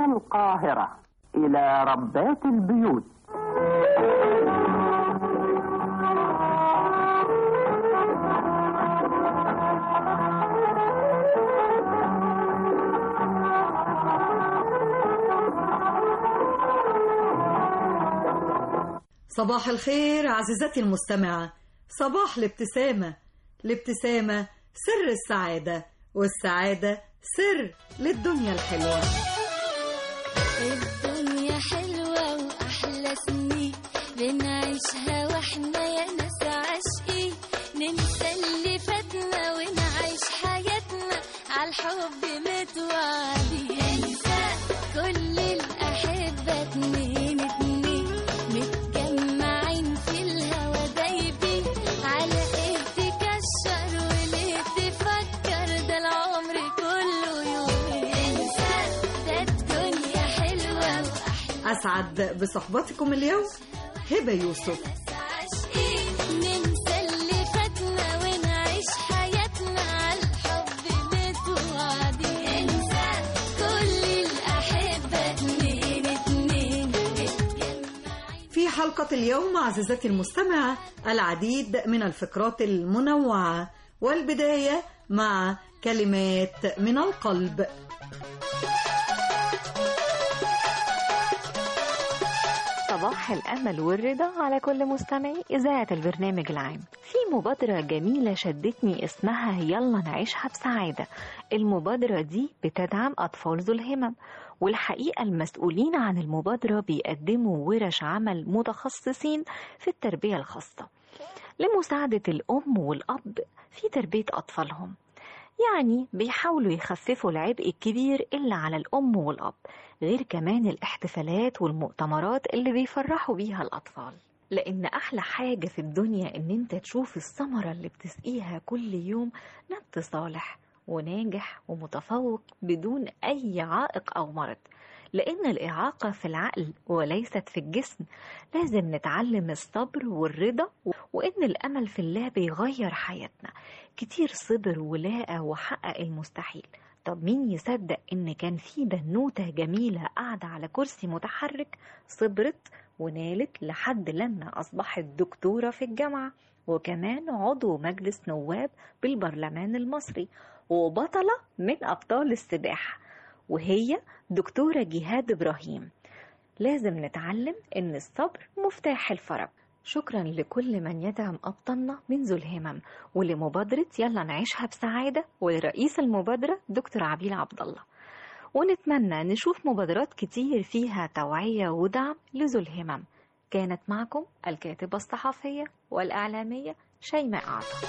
القاهرة إلى ربات البيوت صباح الخير عزيزتي المستمعة صباح الابتسامة الابتسامة سر السعادة والسعادة سر للدنيا الحلوة الدنيا حلوة وأحلى سنين بنعيشها واحنا يا ناس عاشقين ننسى اللي فاتنا ونعيش حياتنا عالحب متوعدين انسى كل الأحبة اتنين اتنين متجمعين في الهوا دايبين على ايه تكشر وليه تفكر ده العمر كله يومين انسى ده الدنيا حلوة وأحلى أسعد بصحبتكم اليوم هبة يوسف عاشقين ننسى اللي فاتنا ونعيش حياتنا عالحب متوعدين انسى كل الأحبة اتنين اتنين متجمعين في حلقة اليوم عزيزتي المستمعة العديد من الفقرات المنوعة والبداية مع كلمات من القلب صباح الأمل والرضا على كل مستمعي إذاعة البرنامج العام في مبادرة جميلة شدتني اسمها يلا نعيشها بسعادة المبادرة دي بتدعم أطفال ذو الهمم والحقيقة المسؤولين عن المبادرة بيقدموا ورش عمل متخصصين في التربية الخاصة لمساعدة الأم والأب في تربية أطفالهم يعني بيحاولوا يخففوا العبء الكبير اللي على الأم والأب غير كمان الاحتفالات والمؤتمرات اللي بيفرحوا بيها الأطفال لأن أحلى حاجة في الدنيا إن أنت تشوف الثمرة اللي بتسقيها كل يوم نبت صالح وناجح ومتفوق بدون أي عائق أو مرض لأن الإعاقة في العقل وليست في الجسم لازم نتعلم الصبر والرضا وإن الأمل في الله بيغير حياتنا كتير صبر ولقى وحقق المستحيل طب مين يصدق إن كان في بنوتة جميلة قاعدة على كرسي متحرك صبرت ونالت لحد لما أصبحت دكتورة في الجامعة وكمان عضو مجلس نواب بالبرلمان المصري وبطلة من أبطال السباحة وهي دكتورة جهاد إبراهيم لازم نتعلم إن الصبر مفتاح الفرج شكرا لكل من يدعم أبطالنا من ذو الهمم ولمبادرة يلا نعيشها بسعادة ولرئيس المبادرة دكتور عبيل عبد الله ونتمنى نشوف مبادرات كتير فيها توعية ودعم لذو الهمم كانت معكم الكاتبة الصحفية والإعلامية شيماء عطا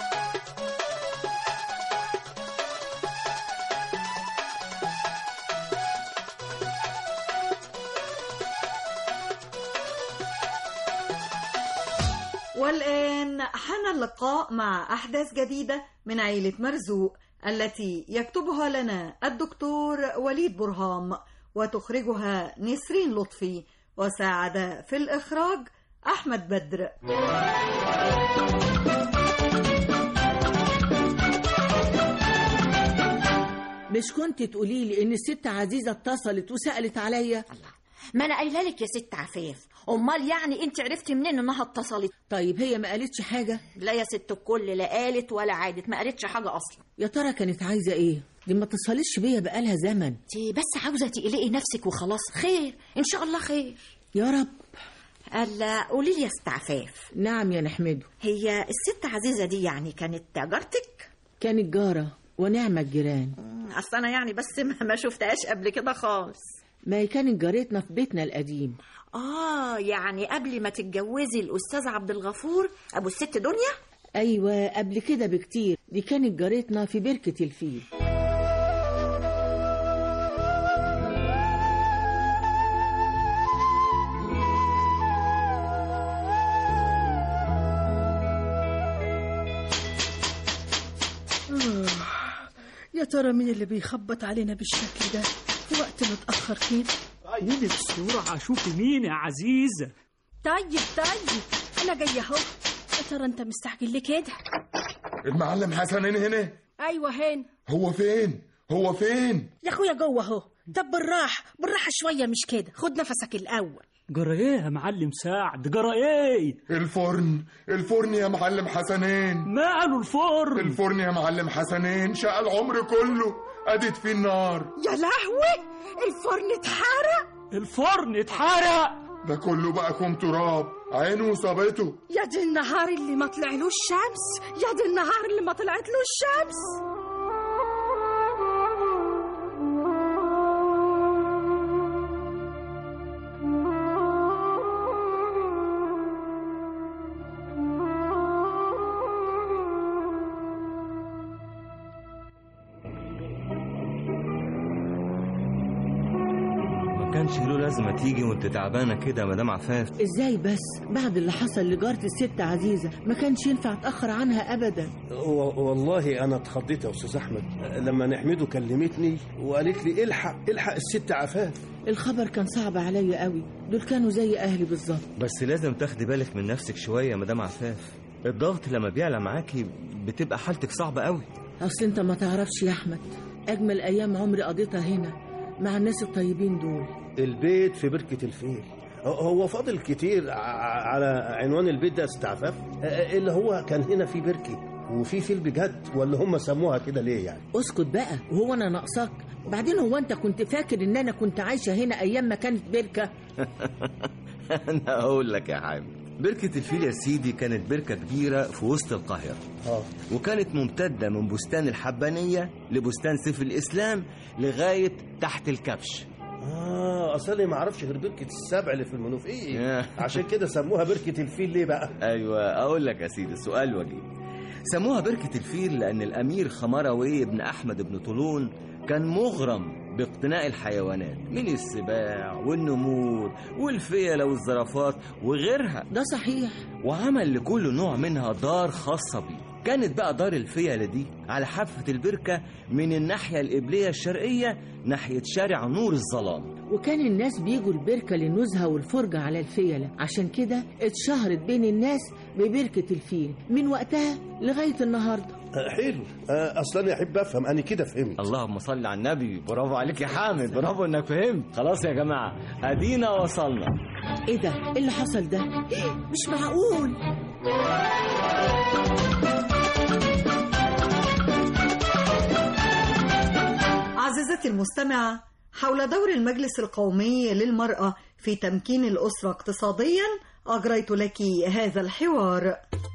والآن حان اللقاء مع أحداث جديدة من عيلة مرزوق التي يكتبها لنا الدكتور وليد برهام وتخرجها نسرين لطفي وساعد في الإخراج أحمد بدر مش كنت تقولي لي ان الست عزيزه اتصلت وسالت عليا ما انا قايله لك يا ست عفاف امال يعني انت عرفتي منين انها اتصلت طيب هي ما قالتش حاجه لا يا ست الكل لا قالت ولا عادت ما قالتش حاجه اصلا يا ترى كانت عايزه ايه دي ما اتصلتش بيا بقالها زمن انت بس عاوزه تقلقي نفسك وخلاص خير ان شاء الله خير يا رب الا قولي لي يا ست عفاف نعم يا نحمده هي الست عزيزه دي يعني كانت جارتك كانت جاره ونعمه الجيران اصل انا يعني بس ما ما شفتهاش قبل كده خالص ما هي كانت جارتنا في بيتنا القديم اه يعني قبل ما تتجوزي الاستاذ عبد الغفور ابو الست دنيا ايوه قبل كده بكتير دي كانت جارتنا في بركه الفيل يا ترى مين اللي بيخبط علينا بالشكل ده في وقت متأخر كده قولي بسرعة شوفي مين يا عزيزة طيب طيب أنا جاية أهو يا ترى أنت مستعجل ليه كده المعلم حسن هنا هنا أيوة هين هو فين هو فين يا أخويا جوه أهو طب بالراحة بالراحة شوية مش كده خد نفسك الأول جرى ايه يا معلم سعد جرى ايه الفرن الفرن يا معلم حسنين ماله الفرن الفرن يا معلم حسنين شقى العمر كله ادت فيه النار يا لهوي الفرن اتحرق الفرن اتحرق ده كله بقى كوم تراب عينه صابته يا دي النهار اللي ما طلعلوش شمس يا دي النهار اللي ما طلعتلوش شمس ما كانش له لازمه تيجي وانت تعبانه كده يا مدام عفاف ازاي بس بعد اللي حصل لجارة الست عزيزة ما كانش ينفع اتأخر عنها أبدا و- والله انا اتخضيت يا استاذ احمد لما نحمده كلمتني وقالت لي الحق الحق الست عفاف الخبر كان صعب عليا قوي دول كانوا زي أهلي بالظبط بس لازم تاخدي بالك من نفسك شويه يا مدام عفاف الضغط لما بيعلى معاكي بتبقى حالتك صعبه قوي أصل أنت ما تعرفش يا أحمد أجمل أيام عمري قضيتها هنا مع الناس الطيبين دول البيت في بركة الفيل هو- هو فاضل كتير ع- على عنوان البيت ده يا ست عفاف آه، اللي هو كان هنا في بركة وفي فيل بجد ولا هم سموها كده ليه يعني اسكت بقى وهو أنا ناقصاك بعدين هو أنت كنت فاكر إن أنا كنت عايشة هنا أيام ما كانت بركة انا هقول لك يا حامد بركة الفيل يا سيدي كانت بركة كبيرة في وسط القاهرة اه وكانت ممتدة من بستان الحبانية لبستان سيف الإسلام لغاية تحت الكبش اه اصل ما اعرفش غير بركة السبع اللي في المنوفية ياه. عشان كده سموها بركة الفيل ليه بقى أيوة أقول لك يا سيدي سؤال وجيه سموها بركة الفيل لأن الأمير خمروي بن أحمد بن طولون كان مغرم باقتناء الحيوانات من السباع والنمور والفيلة والزرافات وغيرها ده صحيح وعمل لكل نوع منها دار خاصة بيه كانت بقى دار الفيلة دي على حافة البركة من الناحية القبلية الشرقية ناحية شارع نور الظلام وكان الناس بيجوا البركة للنزهة والفرجة على الفيلة عشان كده اتشهرت بين الناس ببركة الفيل من وقتها لغاية النهاردة آه حلو آه اصلا انا احب افهم انا كده فهمت اللهم صل على النبي برافو عليك يا حامد برافو انك فهمت خلاص يا جماعة ادينا وصلنا ايه ده ايه اللي حصل ده مش معقول عزيزتي المستمعة حول دور المجلس القومي للمرأة في تمكين الأسرة اقتصاديا أجريت لك هذا الحوار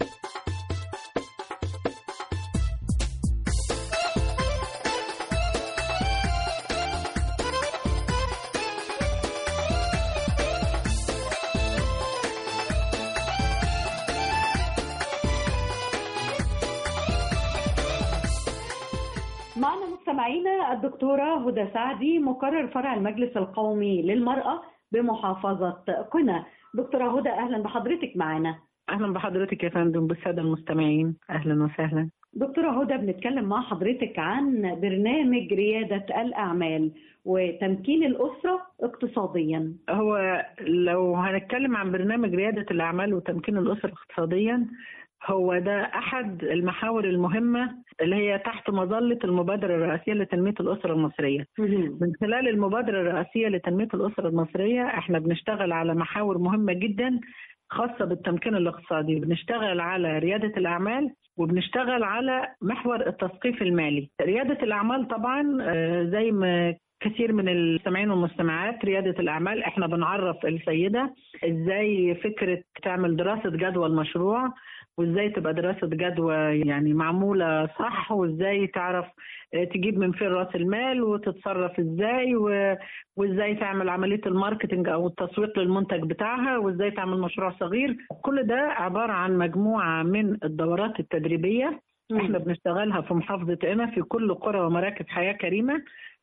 معنا مستمعينا الدكتورة هدى سعدي مقرر فرع المجلس القومي للمرأة بمحافظة قنا دكتورة هدى أهلا بحضرتك معنا اهلا بحضرتك يا فندم بالساده المستمعين اهلا وسهلا دكتورة هدى بنتكلم مع حضرتك عن برنامج ريادة الأعمال وتمكين الأسرة اقتصاديا هو لو هنتكلم عن برنامج رياده الاعمال وتمكين الاسر اقتصاديا هو ده احد المحاور المهمه اللي هي تحت مظله المبادره الرئاسيه لتنميه الاسره المصريه. من خلال المبادره الرئاسيه لتنميه الاسره المصريه احنا بنشتغل على محاور مهمه جدا خاصه بالتمكين الاقتصادي، بنشتغل على رياده الاعمال وبنشتغل على محور التثقيف المالي. رياده الاعمال طبعا آه، زي ما كثير من المستمعين والمستمعات ريادة الأعمال احنا بنعرف السيدة ازاي فكرة تعمل دراسة جدوى المشروع وازاي تبقى دراسة جدوى يعني معمولة صح وازاي تعرف آه، تجيب من فين راس المال وتتصرف ازاي و- وازاي تعمل عملية الماركتنج او التسويق للمنتج بتاعها وازاي تعمل مشروع صغير كل ده عبارة عن مجموعة من الدورات التدريبية احنا بنشتغلها في محافظة قنا في كل قرى ومراكز حياة كريمة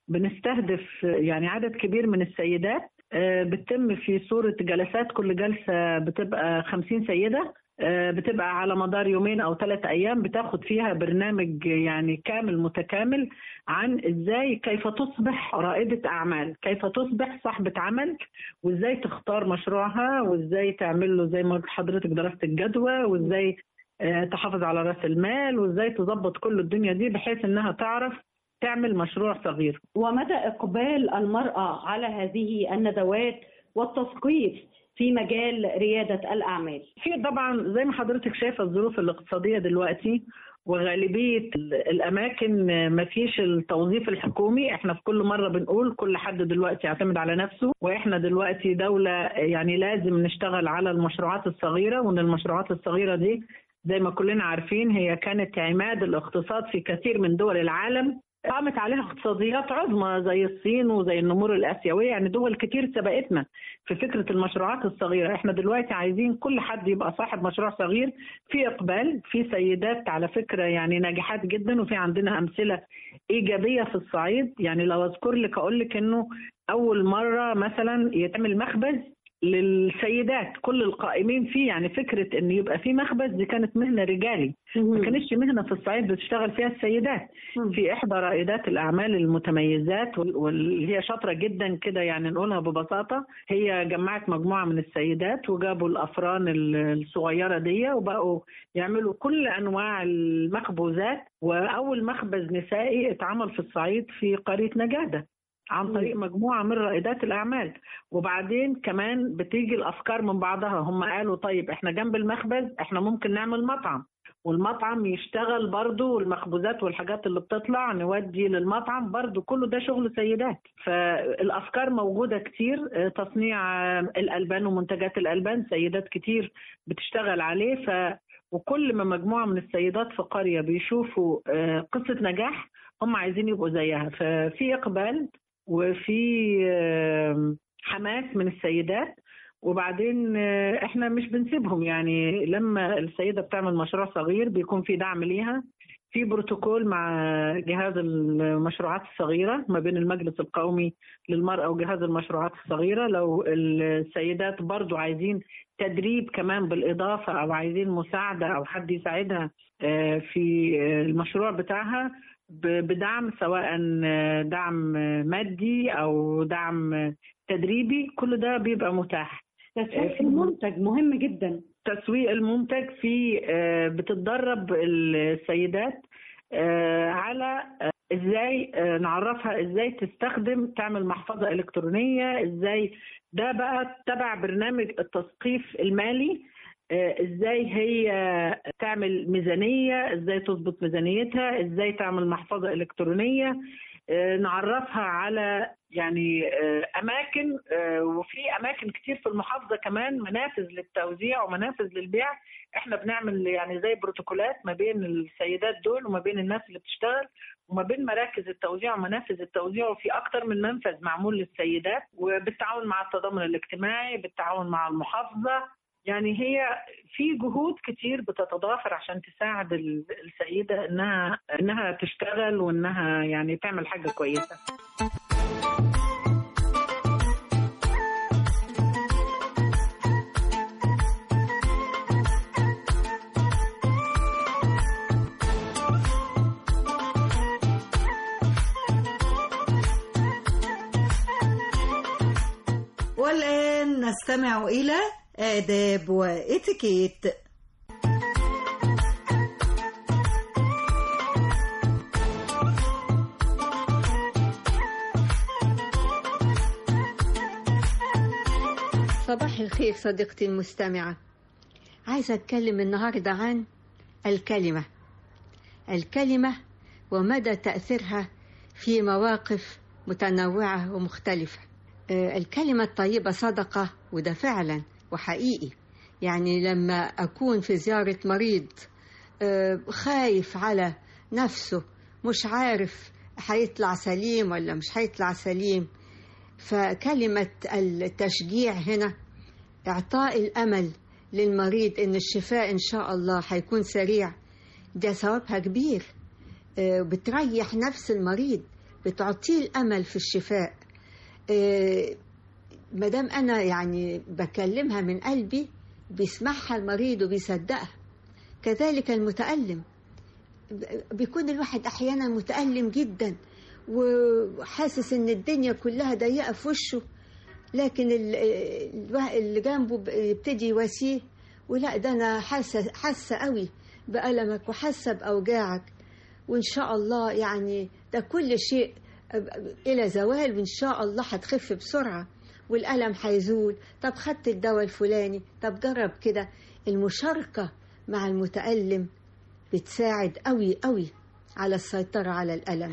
بنستهدف يعني عدد كبير من السيدات آه، بتتم في صورة جلسات كل جلسة بتبقى 50 سيدة آه، بتبقى على مدار يومين أو ثلاث أيام بتاخد فيها برنامج يعني كامل متكامل عن إزاي كيف تصبح رائدة أعمال كيف تصبح صاحبة عمل وإزاي تختار مشروعها وإزاي تعمل له زي ما قلت حضرتك دراسة الجدوى وإزاي آه، تحافظ على راس المال وإزاي تظبط كل الدنيا دي بحيث إنها تعرف تعمل مشروع صغير ومدى إقبال المرأة على هذه الندوات والتثقيف في مجال ريادة الأعمال في طبعا زي ما حضرتك شايفه الظروف الاقتصاديه دلوقتي وغالبيه ال- الاماكن ما فيش التوظيف الحكومي احنا في كل مره بنقول كل حد دلوقتي يعتمد على نفسه واحنا دلوقتي دوله يعني لازم نشتغل على المشروعات الصغيره وان المشروعات الصغيره دي زي ما كلنا عارفين هي كانت عماد الاقتصاد في كثير من دول العالم قامت عليها اقتصاديات عظمى زي الصين وزي النمور الاسيويه يعني دول كتير سبقتنا في فكره المشروعات الصغيره احنا دلوقتي عايزين كل حد يبقى صاحب مشروع صغير في اقبال في سيدات على فكره يعني ناجحات جدا وفي عندنا امثله ايجابيه في الصعيد يعني لو اذكر لك اقول لك انه اول مره مثلا يتعمل مخبز للسيدات كل القائمين فيه يعني فكره ان يبقى في مخبز دي كانت مهنه رجالي ما كانتش مهنه في الصعيد بتشتغل فيها السيدات في احدى رائدات الاعمال المتميزات وال- واللي هي شاطره جدا كده يعني نقولها ببساطه هي جمعت مجموعه من السيدات وجابوا الافران ال- الصغيره دي وبقوا يعملوا كل انواع المخبوزات واول مخبز نسائي اتعمل في الصعيد في قريه نجاده عن طريق مجموعه من رائدات الاعمال وبعدين كمان بتيجي الافكار من بعضها هم قالوا طيب احنا جنب المخبز احنا ممكن نعمل مطعم والمطعم يشتغل برضو والمخبوزات والحاجات اللي بتطلع نودي للمطعم برضو كله ده شغل سيدات فالافكار موجوده كتير آه، تصنيع آه، الالبان ومنتجات الالبان سيدات كتير بتشتغل عليه ف وكل ما مجموعه من السيدات في قريه بيشوفوا آه، قصه نجاح هم عايزين يبقوا زيها ففي اقبال وفي آه، حماس من السيدات وبعدين آه، احنا مش بنسيبهم يعني لما السيده بتعمل مشروع صغير بيكون في دعم ليها في بروتوكول مع جهاز المشروعات الصغيره ما بين المجلس القومي للمراه وجهاز المشروعات الصغيره لو السيدات برضو عايزين تدريب كمان بالاضافه او عايزين مساعده او حد يساعدها آه، في آه، المشروع بتاعها ب- بدعم سواء آه، دعم آه، مادي او دعم آه، تدريبي كل ده بيبقى متاح تسويق المنتج مهم جدا تسويق المنتج في آه، بتتدرب السيدات آه، على آه، ازاي آه، نعرفها ازاي تستخدم تعمل محفظة الكترونية ازاي ده بقى تبع برنامج التثقيف المالي آه، ازاي هي تعمل ميزانية ازاي تظبط ميزانيتها ازاي تعمل محفظة الكترونية آه، نعرفها على يعني آه، اماكن آه، وفي اماكن كتير في المحافظه كمان منافذ للتوزيع ومنافذ للبيع احنا بنعمل يعني زي بروتوكولات ما بين السيدات دول وما بين الناس اللي بتشتغل وما بين مراكز التوزيع ومنافذ التوزيع وفي اكتر من منفذ معمول للسيدات وبالتعاون مع التضامن الاجتماعي بالتعاون مع المحافظه يعني هي في جهود كتير بتتضافر عشان تساعد ال- السيده انها انها تشتغل وانها يعني تعمل حاجه كويسه والآن نستمع إلى آداب وإتيكيت صباح الخير صديقتي المستمعة عايزة أتكلم النهاردة عن الكلمة الكلمة ومدى تأثيرها في مواقف متنوعة ومختلفة آه، الكلمة الطيبة صدقة وده فعلا وحقيقي يعني لما أكون في زيارة مريض آه، خايف على نفسه مش عارف هيطلع سليم ولا مش هيطلع سليم فكلمة التشجيع هنا إعطاء الأمل للمريض إن الشفاء إن شاء الله هيكون سريع ده ثوابها كبير آه، بتريح نفس المريض بتعطيه الأمل في الشفاء آه، مادام أنا يعني بكلمها من قلبي بيسمعها المريض وبيصدقها كذلك المتألم بيكون الواحد أحيانا متألم جدا وحاسس ان الدنيا كلها ضيقه في وشه لكن ال- الوا- اللي جنبه ب- يبتدي يواسيه ولا ده انا حاسه حاسه قوي بألمك وحاسه بأوجاعك وإن شاء الله يعني ده كل شيء إلى زوال وإن شاء الله هتخف بسرعة والألم هيزول طب خدت الدواء الفلاني طب جرب كده المشاركة مع المتألم بتساعد قوي قوي على السيطرة على الألم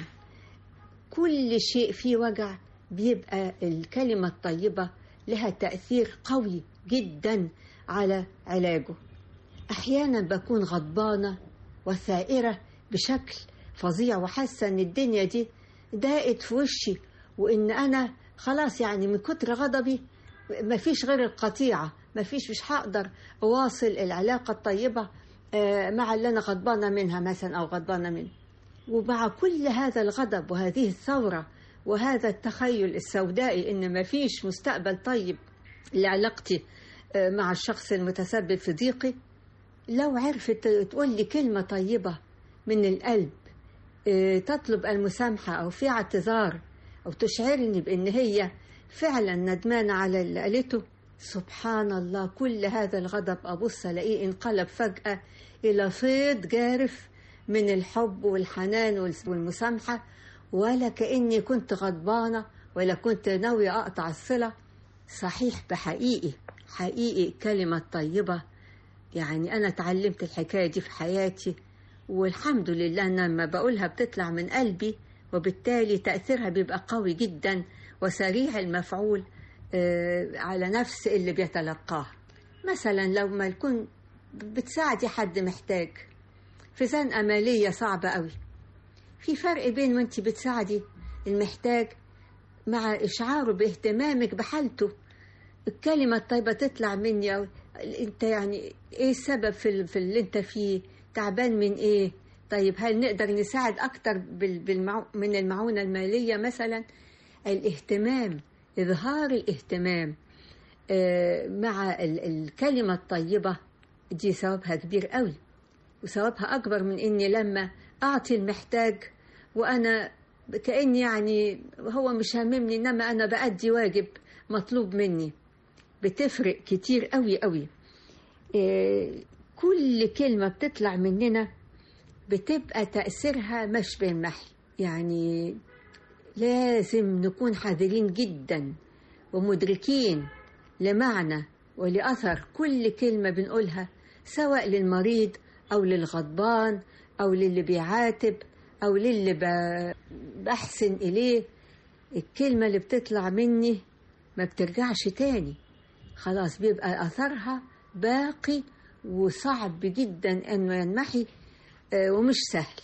كل شيء فيه وجع بيبقى الكلمة الطيبة لها تأثير قوي جدا على علاجه أحيانا بكون غضبانة وثائرة بشكل فظيع وحاسة إن الدنيا دي ضاقت في وشي وإن أنا خلاص يعني من كتر غضبي مفيش غير القطيعة مفيش مش هقدر أواصل العلاقة الطيبة آه، مع اللي أنا غضبانة منها مثلا أو غضبانة منه ومع كل هذا الغضب وهذه الثورة وهذا التخيل السودائي إن مفيش مستقبل طيب لعلاقتي آه، مع الشخص المتسبب في ضيقي لو عرفت تقول لي كلمة طيبة من القلب آه، تطلب المسامحة أو في اعتذار أو تشعرني بأن هي فعلا ندمانة على اللي قالته سبحان الله كل هذا الغضب أبص ألاقيه انقلب فجأة إلى فيض جارف من الحب والحنان والمسامحة ولا كأني كنت غضبانة ولا كنت ناوية أقطع الصلة صحيح بحقيقي حقيقي كلمة طيبة يعني أنا اتعلمت الحكاية دي في حياتي والحمد لله أنا لما بقولها بتطلع من قلبي وبالتالي تأثيرها بيبقى قوي جدا وسريع المفعول آه، على نفس اللي بيتلقاه مثلا لو ما يكون بتساعدي حد محتاج في زنقة مالية صعبة قوي في فرق بين وانت بتساعدي المحتاج مع إشعاره باهتمامك بحالته الكلمة الطيبة تطلع مني أو انت يعني ايه السبب في, ال- في اللي انت فيه تعبان من ايه طيب هل نقدر نساعد اكتر بال- بالمعو من المعونة المالية مثلا الاهتمام اظهار الاهتمام آه، مع ال- الكلمة الطيبة دي ثوابها كبير قوي وثوابها أكبر من إني لما أعطي المحتاج وأنا كأني يعني هو مش هاممني إنما أنا بأدي واجب مطلوب مني بتفرق كتير قوي قوي إيه، كل كلمة بتطلع مننا بتبقى تأثيرها مش بالمحي يعني لازم نكون حذرين جدا ومدركين لمعنى ولأثر كل كلمة بنقولها سواء للمريض أو للغضبان أو للي بيعاتب أو للي ب- بحسن إليه الكلمة اللي بتطلع مني ما بترجعش تاني خلاص بيبقى أثرها باقي وصعب جدا أنه ينمحي آه، ومش سهل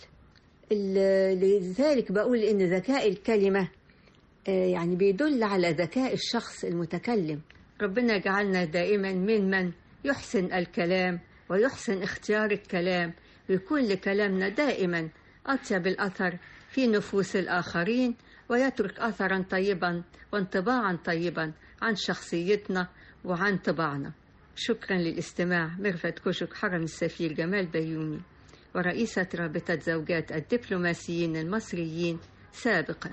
ال- لذلك بقول إن ذكاء الكلمة آه، يعني بيدل على ذكاء الشخص المتكلم ربنا يجعلنا دائما ممن يحسن الكلام ويحسن اختيار الكلام ويكون لكلامنا دائما أطيب الأثر في نفوس الآخرين ويترك أثرا طيبا وانطباعا طيبا عن شخصيتنا وعن طباعنا شكرا للاستماع مغفت كشك حرم السفير جمال بيومي ورئيسة رابطة زوجات الدبلوماسيين المصريين سابقا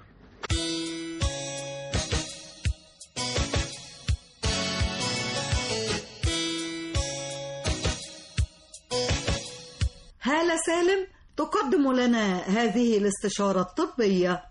هالة سالم تقدم لنا هذه الاستشارة الطبية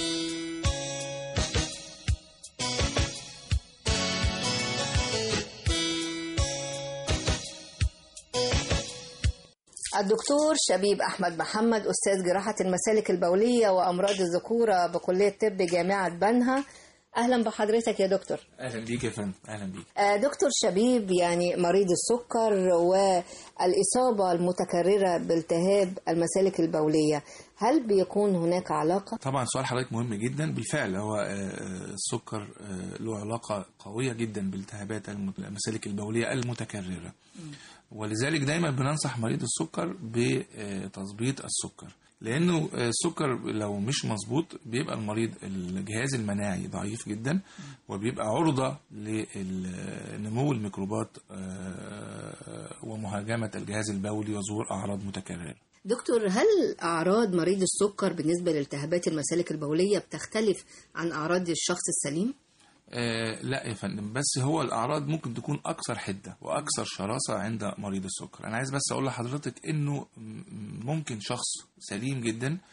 الدكتور شبيب أحمد محمد أستاذ جراحة المسالك البولية وأمراض الذكورة بكلية طب جامعة بنها أهلا بحضرتك يا دكتور اهلا بيك يا فندم اهلا بيك آه، دكتور شبيب يعني مريض السكر والإصابة المتكررة بالتهاب المسالك البولية هل بيكون هناك علاقة؟ طبعا سؤال حضرتك مهم جدا بالفعل هو آه، آه، السكر آه، له علاقة قوية جدا بالتهابات الم- المسالك البولية المتكررة ولذلك دايما بننصح مريض السكر بتظبيط السكر لانه آه، السكر لو مش مظبوط بيبقى المريض الجهاز المناعي ضعيف جدا وبيبقى عرضة لنمو الميكروبات آه، ومهاجمة الجهاز البولي وظهور أعراض متكررة دكتور هل أعراض مريض السكر بالنسبة لالتهابات المسالك البولية بتختلف عن أعراض الشخص السليم؟ آه لا يا فندم بس هو الأعراض ممكن تكون أكثر حدة وأكثر شراسة عند مريض السكر أنا عايز بس أقول لحضرتك إنه م- ممكن شخص سليم جدا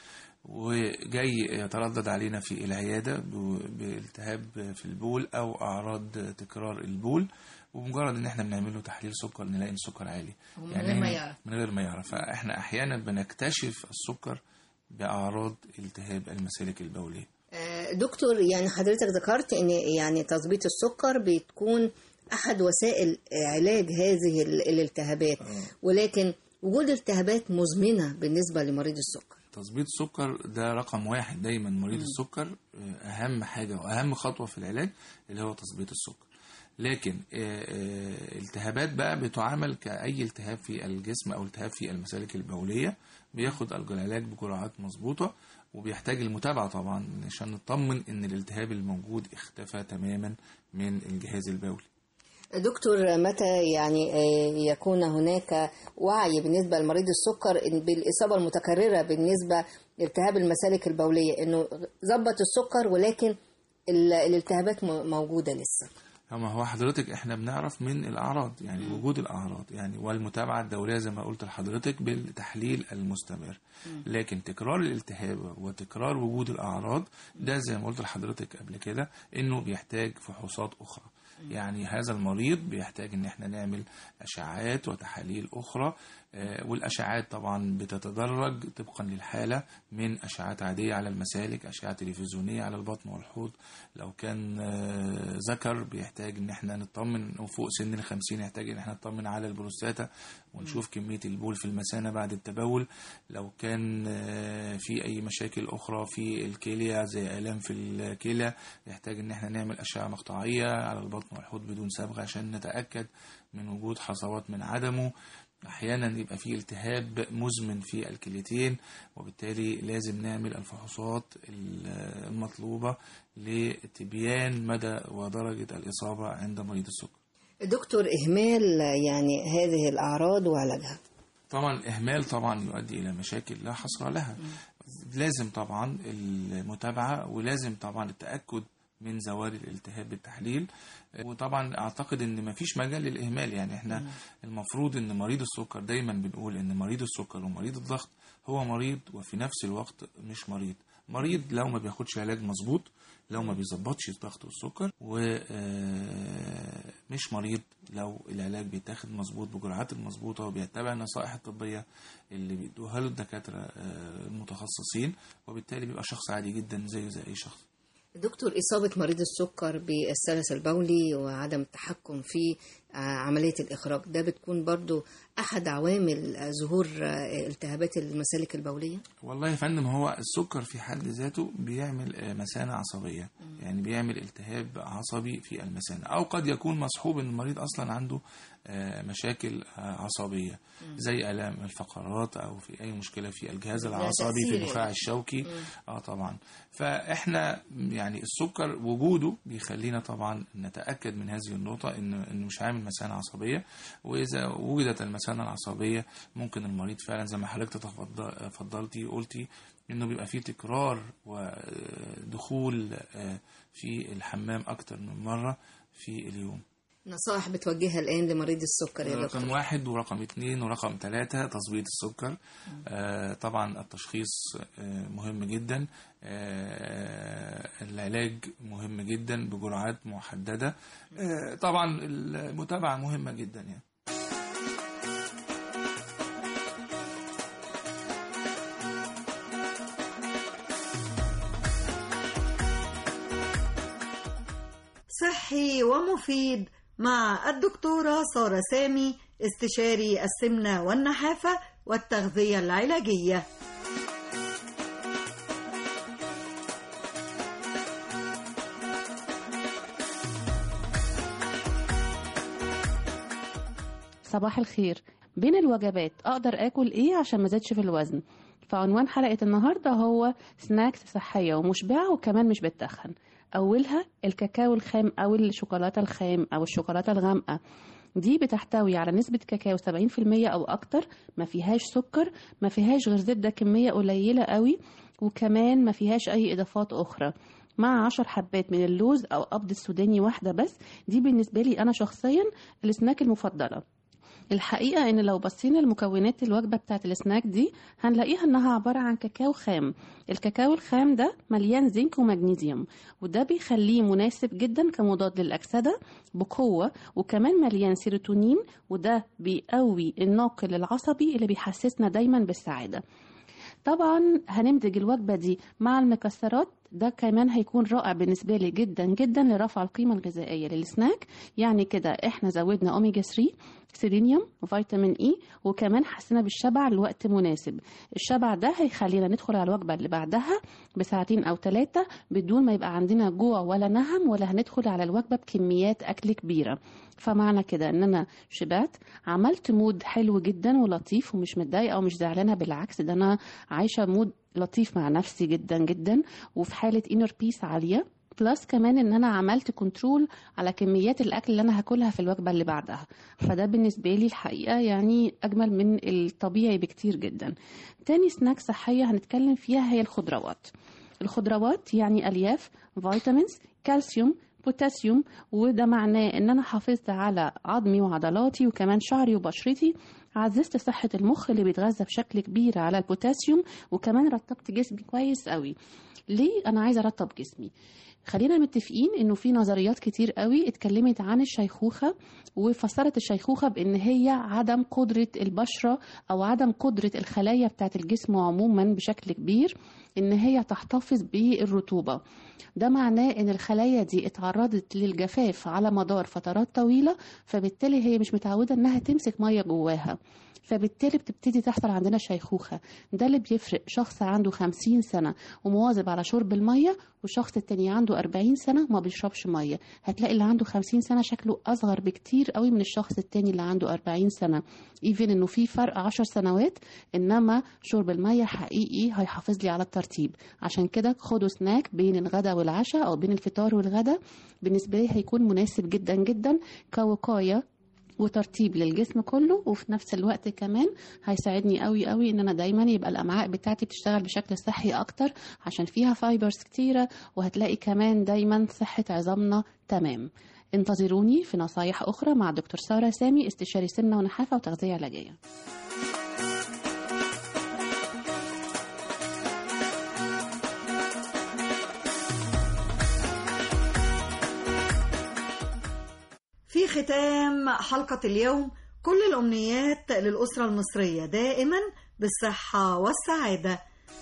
وجاي يتردد علينا في العيادة ب- بالتهاب في البول أو أعراض تكرار البول ومجرد ان احنا بنعمل له تحليل سكر نلاقي السكر عالي ومن غير ما هنا- يعرف. من غير ما يعرف فاحنا احيانا بنكتشف السكر باعراض التهاب المسالك البوليه آه، دكتور يعني حضرتك ذكرت ان يعني تظبيط السكر بتكون احد وسائل علاج هذه ال- الالتهابات ولكن وجود التهابات مزمنه بالنسبه لمريض السكر تظبيط السكر ده رقم واحد دايما مريض السكر آه، اهم حاجه واهم خطوه في العلاج اللي هو تظبيط السكر لكن آه، آه، التهابات بقى بتعامل كأي التهاب في الجسم أو التهاب في المسالك البولية بياخد العلاج بجرعات مظبوطة وبيحتاج المتابعة طبعا عشان نطمن إن الالتهاب الموجود اختفى تماما من الجهاز البولي دكتور متى يعني آه، يكون هناك وعي بالنسبه لمريض السكر إن بالاصابه المتكرره بالنسبه لالتهاب المسالك البوليه انه ظبط السكر ولكن ال- الالتهابات م- موجوده لسه اما هو حضرتك احنا بنعرف من الاعراض يعني مم. وجود الاعراض يعني والمتابعه الدوريه زي ما قلت لحضرتك بالتحليل المستمر مم. لكن تكرار الالتهاب وتكرار وجود الاعراض ده زي ما قلت لحضرتك قبل كده انه بيحتاج فحوصات اخرى يعني هذا المريض بيحتاج ان احنا نعمل اشعاعات وتحاليل اخرى آه، والاشعاعات طبعا بتتدرج طبقا للحاله من اشعاعات عاديه على المسالك اشعه تلفزيونيه على البطن والحوض لو كان آه، ذكر بيحتاج ان احنا نطمن وفوق سن ال 50 يحتاج ان احنا نطمن على البروستاتا ونشوف كميه البول في المثانه بعد التبول لو كان آه، في اي مشاكل اخرى في الكليه زي الام في الكلى يحتاج ان احنا نعمل اشعه مقطعيه على البطن والحوض بدون صبغه عشان نتاكد من وجود حصوات من عدمه احيانا يبقى في التهاب مزمن في الكليتين وبالتالي لازم نعمل الفحوصات المطلوبه لتبيان مدى ودرجه الاصابه عند مريض السكر دكتور اهمال يعني هذه الاعراض وعلاجها طبعا اهمال طبعا يؤدي الى مشاكل لا حصر لها لازم طبعا المتابعه ولازم طبعا التاكد من زوال الالتهاب بالتحليل وطبعا اعتقد ان مفيش مجال للاهمال يعني احنا المفروض ان مريض السكر دايما بنقول ان مريض السكر ومريض الضغط هو مريض وفي نفس الوقت مش مريض مريض لو ما بياخدش علاج مظبوط لو ما بيظبطش الضغط والسكر ومش مريض لو العلاج بيتاخد مظبوط بجرعات المظبوطه وبيتبع النصائح الطبيه اللي بيدوها له الدكاتره آه، المتخصصين وبالتالي بيبقى شخص عادي جدا زيه زي اي شخص دكتور إصابة مريض السكر بالسلس البولي وعدم التحكم في آه، عملية الإخراج ده بتكون برضو أحد عوامل آه، ظهور آه، التهابات المسالك البولية والله يا فندم هو السكر في حد ذاته بيعمل آه، مثانة عصبية يعني بيعمل التهاب عصبي في المثانة أو قد يكون مصحوب إن المريض أصلا عنده آه، مشاكل آه، عصبية زي آلام الفقرات أو في أي مشكلة في الجهاز ده العصبي في تأثير النخاع يعني. الشوكي مم. اه طبعا فاحنا يعني السكر وجوده بيخلينا طبعا نتاكد من هذه النقطه ان انه مش عامل مثانه عصبيه واذا وجدت المثانه العصبيه ممكن المريض فعلا زي ما حضرتك تفضل- فضلتي قلتي انه بيبقى فيه تكرار ودخول آه، في الحمام اكتر من مره في اليوم نصائح بتوجهها الآن لمريض السكر يا رقم دكتور واحد ورقم اتنين ورقم تلاتة تظبيط السكر آه طبعا التشخيص آه مهم جدا آه العلاج مهم جدا بجرعات محددة آه طبعا المتابعة مهمة جدا يعني صحي ومفيد مع الدكتورة سارة سامي استشاري السمنة والنحافة والتغذية العلاجية صباح الخير بين الوجبات اقدر اكل ايه عشان ما زادش في الوزن فعنوان حلقة النهاردة هو سناكس صحية ومشبعة وكمان مش بتخن أولها الكاكاو الخام أو الشوكولاتة الخام أو الشوكولاتة الغامقة دي بتحتوي على نسبة كاكاو 70% أو أكتر ما فيهاش سكر ما فيهاش غير زبدة كمية قليلة قوي وكمان ما فيهاش أي إضافات أخرى مع عشر حبات من اللوز أو قبض السوداني واحدة بس دي بالنسبة لي أنا شخصيا السناك المفضلة الحقيقة إن لو بصينا لمكونات الوجبة بتاعت السناك دي هنلاقيها إنها عبارة عن كاكاو خام الكاكاو الخام ده مليان زنك ومغنيسيوم وده بيخليه مناسب جدا كمضاد للأكسدة بقوة وكمان مليان سيروتونين وده بيقوي الناقل العصبي اللي بيحسسنا دايما بالسعادة طبعا هنمزج الوجبة دي مع المكسرات ده كمان هيكون رائع بالنسبة لي جدا جدا لرفع القيمة الغذائية للسناك يعني كده احنا زودنا اوميجا 3 سيلينيوم وفيتامين اي وكمان حسينا بالشبع لوقت مناسب الشبع ده هيخلينا ندخل على الوجبة اللي بعدها بساعتين او ثلاثة بدون ما يبقى عندنا جوع ولا نهم ولا هندخل على الوجبة بكميات اكل كبيرة فمعنى كده ان انا شبعت عملت مود حلو جدا ولطيف ومش متضايقه ومش زعلانه بالعكس ده انا عايشه مود لطيف مع نفسي جدا جدا وفي حاله انر بيس عاليه بلس كمان ان انا عملت كنترول على كميات الاكل اللي انا هاكلها في الوجبه اللي بعدها فده بالنسبه لي الحقيقه يعني اجمل من الطبيعي بكتير جدا تاني سناك صحيه هنتكلم فيها هي الخضروات الخضروات يعني الياف فيتامينز كالسيوم بوتاسيوم وده معناه ان انا حافظت على عظمي وعضلاتي وكمان شعري وبشرتي عززت صحة المخ اللي بيتغذى بشكل كبير على البوتاسيوم وكمان رطبت جسمي كويس قوي ليه انا عايزه ارطب جسمي خلينا متفقين انه في نظريات كتير قوي اتكلمت عن الشيخوخه وفسرت الشيخوخه بان هي عدم قدره البشره او عدم قدره الخلايا بتاعت الجسم عموما بشكل كبير ان هي تحتفظ بالرطوبه ده معناه ان الخلايا دي اتعرضت للجفاف على مدار فترات طويله فبالتالي هي مش متعوده انها تمسك ميه جواها فبالتالي بتبتدي تحصل عندنا شيخوخة ده اللي بيفرق شخص عنده 50 سنة ومواظب على شرب المية والشخص التاني عنده 40 سنة ما بيشربش مية هتلاقي اللي عنده 50 سنة شكله أصغر بكتير قوي من الشخص التاني اللي عنده 40 سنة ايفن انه في فرق 10 سنوات انما شرب المية حقيقي هيحافظ لي على الترتيب عشان كده خدوا سناك بين الغداء والعشاء او بين الفطار والغداء بالنسبة لي هيكون مناسب جدا جدا كوقاية وترتيب للجسم كله وفي نفس الوقت كمان هيساعدني قوي قوي ان انا دايما يبقى الامعاء بتاعتي بتشتغل بشكل صحي اكتر عشان فيها فايبرز كتيره وهتلاقي كمان دايما صحه عظامنا تمام انتظروني في نصايح اخرى مع دكتور ساره سامي استشاري سمنه ونحافه وتغذيه علاجيه في ختام حلقة اليوم كل الأمنيات للأسرة المصرية دائما بالصحة والسعادة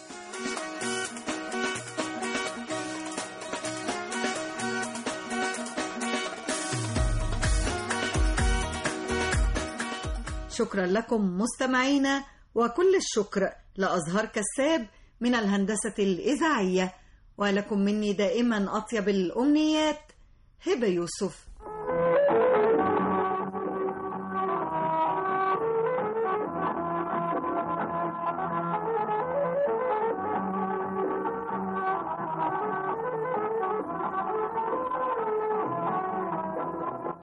شكرا لكم مستمعينا وكل الشكر لأزهار كساب من الهندسة الإذاعية ولكم مني دائما أطيب الأمنيات هبة يوسف